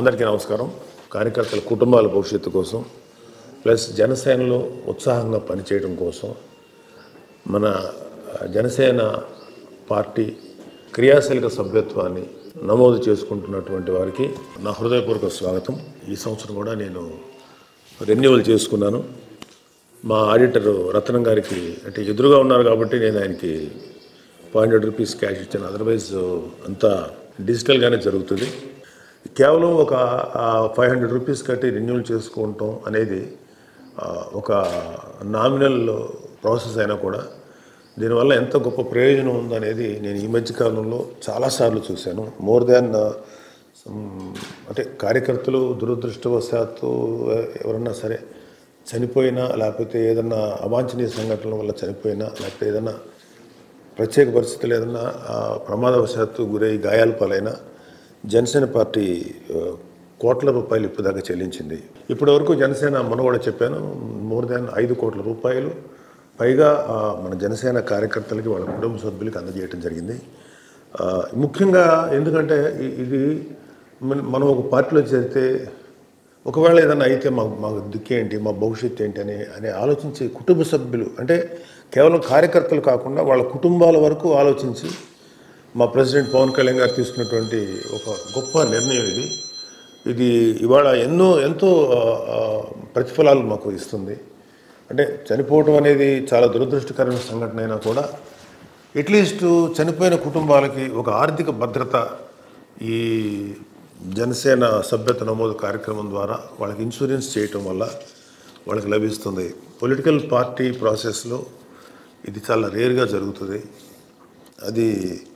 అందరికీ నమస్కారం కార్యకర్తల కుటుంబాల భవిష్యత్తు కోసం ప్లస్ జనసేనలో ఉత్సాహంగా పనిచేయడం కోసం మన జనసేన పార్టీ క్రియాశీలక సభ్యత్వాన్ని నమోదు చేసుకుంటున్నటువంటి వారికి నా హృదయపూర్వక స్వాగతం ఈ సంవత్సరం కూడా నేను రెన్యువల్ చేసుకున్నాను మా ఆడిటర్ రత్నం గారికి అంటే ఎదురుగా ఉన్నారు కాబట్టి నేను ఆయనకి ఫైవ్ హండ్రెడ్ రూపీస్ క్యాష్ ఇచ్చాను అదర్వైజ్ అంతా డిజిటల్గానే జరుగుతుంది కేవలం ఒక ఫైవ్ హండ్రెడ్ రూపీస్ కట్టి రెన్యూవల్ చేసుకోవటం అనేది ఆ, ఒక నామినల్ ప్రాసెస్ అయినా కూడా దీనివల్ల ఎంత గొప్ప ప్రయోజనం ఉందనేది నేను ఈ మధ్య కాలంలో చాలాసార్లు చూశాను మోర్ దాన్ అంటే కార్యకర్తలు దురదృష్టవశాత్తు ఎవరన్నా సరే చనిపోయినా లేకపోతే ఏదన్నా అవాంఛనీయ సంఘటనల వల్ల చనిపోయినా లేకపోతే ఏదన్నా ప్రత్యేక పరిస్థితులు ఏదన్నా ఆ, ప్రమాదవశాత్తు గురై గాయాల పాలైన జనసేన పార్టీ ఆ, కోట్ల రూపాయలు ఇప్పటిదాకా చెల్లించింది ఇప్పటి వరకు జనసేన మొన్న కూడా చెప్పాను మోర్ దాన్ ఐదు కోట్ల రూపాయలు పైగా ఆ, మన జనసేన కార్యకర్తలకి వాళ్ళ కుటుంబ సభ్యులకి అందజేయడం జరిగింది ఆ, ముఖ్యంగా ఎందుకంటే ఇ- ఇది మన- మనం ఒక పార్టీలో చేరితే ఒకవేళ ఏదైనా అయితే మా మా దిక్కేంటి మా భవిష్యత్తు ఏంటి అని అని ఆలోచించే కుటుంబ సభ్యులు అంటే కేవలం కార్యకర్తలు కాకుండా వాళ్ళ కుటుంబాల వరకు ఆలోచించి మా ప్రెసిడెంట్ పవన్ కళ్యాణ్ గారు తీసుకున్నటువంటి ఒక గొప్ప నిర్ణయం ఇది ఇది ఇవాళ ఎన్నో ఎంతో ఆ, ఆ, ప్రతిఫలాలు మాకు ఇస్తుంది అంటే చనిపోవడం అనేది చాలా దురదృష్టకరమైన సంఘటన అయినా కూడా అట్లీస్ట్ చనిపోయిన కుటుంబాలకి ఒక ఆర్థిక భద్రత ఈ జనసేన సభ్యత నమోదు కార్యక్రమం ద్వారా వాళ్ళకి ఇన్సూరెన్స్ చేయటం వల్ల వాళ్ళకి లభిస్తుంది పొలిటికల్ పార్టీ ప్రాసెస్లో ఇది చాలా రేర్గా జరుగుతుంది అది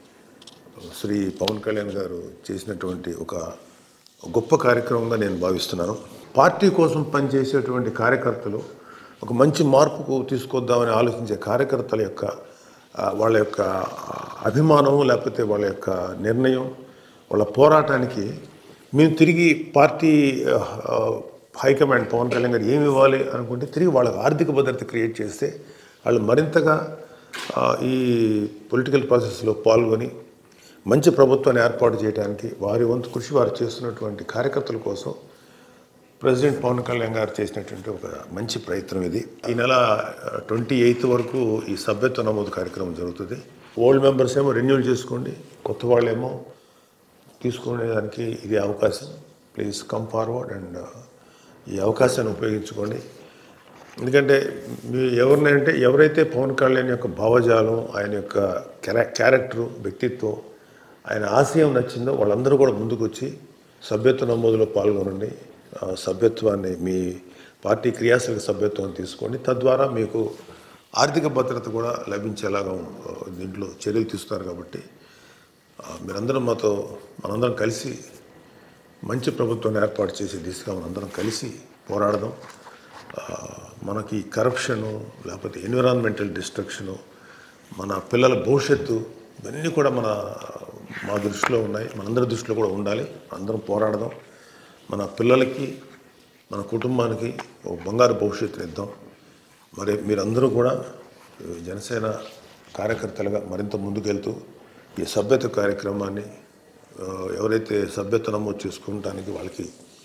శ్రీ పవన్ కళ్యాణ్ గారు చేసినటువంటి ఒక గొప్ప కార్యక్రమంగా నేను భావిస్తున్నాను పార్టీ కోసం పనిచేసేటువంటి కార్యకర్తలు ఒక మంచి మార్పుకు తీసుకొద్దామని ఆలోచించే కార్యకర్తల యొక్క ఆ, వాళ్ళ యొక్క అభిమానం లేకపోతే వాళ్ళ యొక్క నిర్ణయం వాళ్ళ పోరాటానికి మేము తిరిగి పార్టీ ఆ, ఆ, హైకమాండ్ పవన్ కళ్యాణ్ గారు ఏమి ఇవ్వాలి అనుకుంటే తిరిగి వాళ్ళకి ఆర్థిక భద్రత క్రియేట్ చేస్తే వాళ్ళు మరింతగా ఆ, ఈ పొలిటికల్ ప్రాసెస్లో పాల్గొని మంచి ప్రభుత్వాన్ని ఏర్పాటు చేయడానికి వారి వంతు కృషి వారు చేస్తున్నటువంటి కార్యకర్తల కోసం ప్రెసిడెంట్ పవన్ కళ్యాణ్ గారు చేసినటువంటి ఒక మంచి ప్రయత్నం ఇది ఈ నెల ట్వంటీ ఎయిత్ వరకు ఈ సభ్యత్వ నమోదు కార్యక్రమం జరుగుతుంది ఓల్డ్ మెంబర్స్ ఏమో రెన్యూల్ చేసుకోండి కొత్త వాళ్ళేమో తీసుకునేదానికి ఇది అవకాశం ప్లీజ్ కమ్ ఫార్వర్డ్ అండ్ ఈ అవకాశాన్ని ఉపయోగించుకోండి ఎందుకంటే మీ ఎవరినంటే ఎవరైతే పవన్ కళ్యాణ్ యొక్క భావజాలం ఆయన యొక్క క్యారె క్యారెక్టరు వ్యక్తిత్వం ఆయన ఆశయం నచ్చిందో వాళ్ళందరూ కూడా ముందుకు వచ్చి సభ్యత్వ నమోదులో పాల్గొనండి ఆ సభ్యత్వాన్ని మీ పార్టీ క్రియాశీలక సభ్యత్వాన్ని తీసుకోండి తద్వారా మీకు ఆర్థిక భద్రత కూడా లభించేలాగా ఆ, దీంట్లో చర్యలు తీస్తున్నారు కాబట్టి ఆ, మీరందరం మాతో మనందరం కలిసి మంచి ప్రభుత్వాన్ని ఏర్పాటు చేసే దిశగా మనందరం కలిసి పోరాడదాం ఆ, మనకి కరప్షను లేకపోతే ఎన్విరాన్మెంటల్ డిస్ట్రక్షను మన పిల్లల భవిష్యత్తు ఇవన్నీ కూడా మన మా దృష్టిలో ఉన్నాయి మనందరి దృష్టిలో కూడా ఉండాలి అందరం పోరాడదాం మన పిల్లలకి మన కుటుంబానికి ఒక బంగారు భవిష్యత్తుని ఇద్దాం మరి మీరందరూ కూడా ఈ జనసేన కార్యకర్తలుగా మరింత ముందుకెళ్తూ ఈ సభ్యత కార్యక్రమాన్ని ఆ, ఎవరైతే సభ్యత నమోదు చేసుకుంటానికి వాళ్ళకి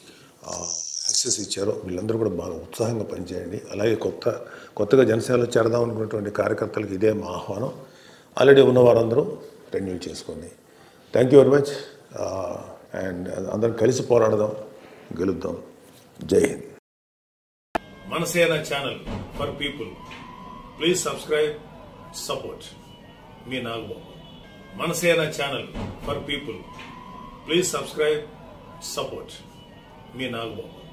యాక్సెస్ ఇచ్చారో వీళ్ళందరూ కూడా బాగా ఉత్సాహంగా పనిచేయండి అలాగే కొత్త కొత్తగా జనసేనలో చేరదాం అనుకున్నటువంటి కార్యకర్తలకు ఇదే మా ఆహ్వానం ఆల్రెడీ ఉన్న వారందరూ రెన్యూ చేసుకోండి thank you very much and అందరం కలిసి పోరాడదాం గెలుద్దాం జై Hind Manasena channel for people please subscribe support మీ Nagababu Manasena channel for people please subscribe support మీ నాగబాబు